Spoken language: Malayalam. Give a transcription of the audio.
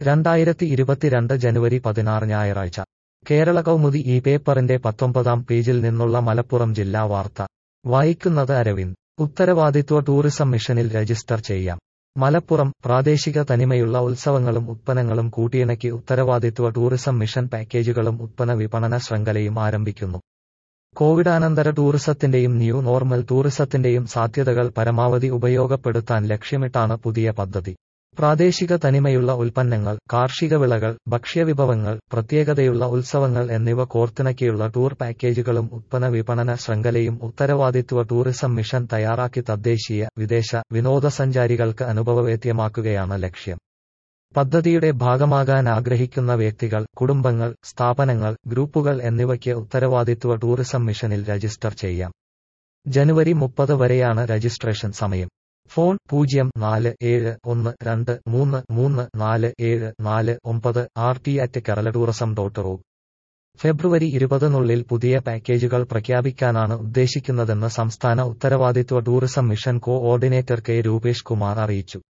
രണ്ടായിരത്തി ഇരുപത്തിരണ്ട് ജനുവരി പതിനാറ് ഞായറാഴ്ച കേരള കൗമുദി ഈ പേപ്പറിന്റെ പത്തൊമ്പതാം പേജിൽ നിന്നുള്ള മലപ്പുറം ജില്ലാ വാർത്ത വായിക്കുന്നത് അരവിന്ദ് ഉത്തരവാദിത്വ ടൂറിസം മിഷനിൽ രജിസ്റ്റർ ചെയ്യാം മലപ്പുറം പ്രാദേശിക തനിമയുള്ള ഉത്സവങ്ങളും ഉത്പന്നങ്ങളും കൂട്ടിയിണക്കി ഉത്തരവാദിത്വ ടൂറിസം മിഷൻ പാക്കേജുകളും ഉത്പന്ന വിപണന ശൃംഖലയും ആരംഭിക്കുന്നു കോവിഡാനന്തര ടൂറിസത്തിന്റെയും ന്യൂ നോർമൽ ടൂറിസത്തിന്റെയും സാധ്യതകൾ പരമാവധി ഉപയോഗപ്പെടുത്താൻ ലക്ഷ്യമിട്ടാണ് പുതിയ പദ്ധതി പ്രാദേശിക തനിമയുള്ള ഉൽപ്പന്നങ്ങൾ കാർഷിക വിളകൾ ഭക്ഷ്യവിഭവങ്ങൾ പ്രത്യേകതയുള്ള ഉത്സവങ്ങൾ എന്നിവ കോർത്തിണക്കിയുള്ള ടൂർ പാക്കേജുകളും ഉത്പന്ന വിപണന ശൃംഖലയും ഉത്തരവാദിത്വ ടൂറിസം മിഷൻ തയ്യാറാക്കി തദ്ദേശീയ വിദേശ വിനോദസഞ്ചാരികൾക്ക് അനുഭവവേദ്യമാക്കുകയാണ് ലക്ഷ്യം പദ്ധതിയുടെ ഭാഗമാകാൻ ആഗ്രഹിക്കുന്ന വ്യക്തികൾ കുടുംബങ്ങൾ സ്ഥാപനങ്ങൾ ഗ്രൂപ്പുകൾ എന്നിവയ്ക്ക് ഉത്തരവാദിത്വ ടൂറിസം മിഷനിൽ രജിസ്റ്റർ ചെയ്യാം ജനുവരി മുപ്പത് വരെയാണ് രജിസ്ട്രേഷൻ സമയം ഫോൺ പൂജ്യം നാല് ഏഴ് ഒന്ന് രണ്ട് മൂന്ന് മൂന്ന് നാല് ഏഴ് നാല് ഒമ്പത് R T at Kerala tourism dot റോ ഫെബ്രുവരി ഇരുപതിനുള്ളിൽ പുതിയ പാക്കേജുകൾ പ്രഖ്യാപിക്കാനാണ് ഉദ്ദേശിക്കുന്നതെന്ന് സംസ്ഥാന ഉത്തരവാദിത്വ tourism mission coordinator K Rupesh Kumar അറിയിച്ചു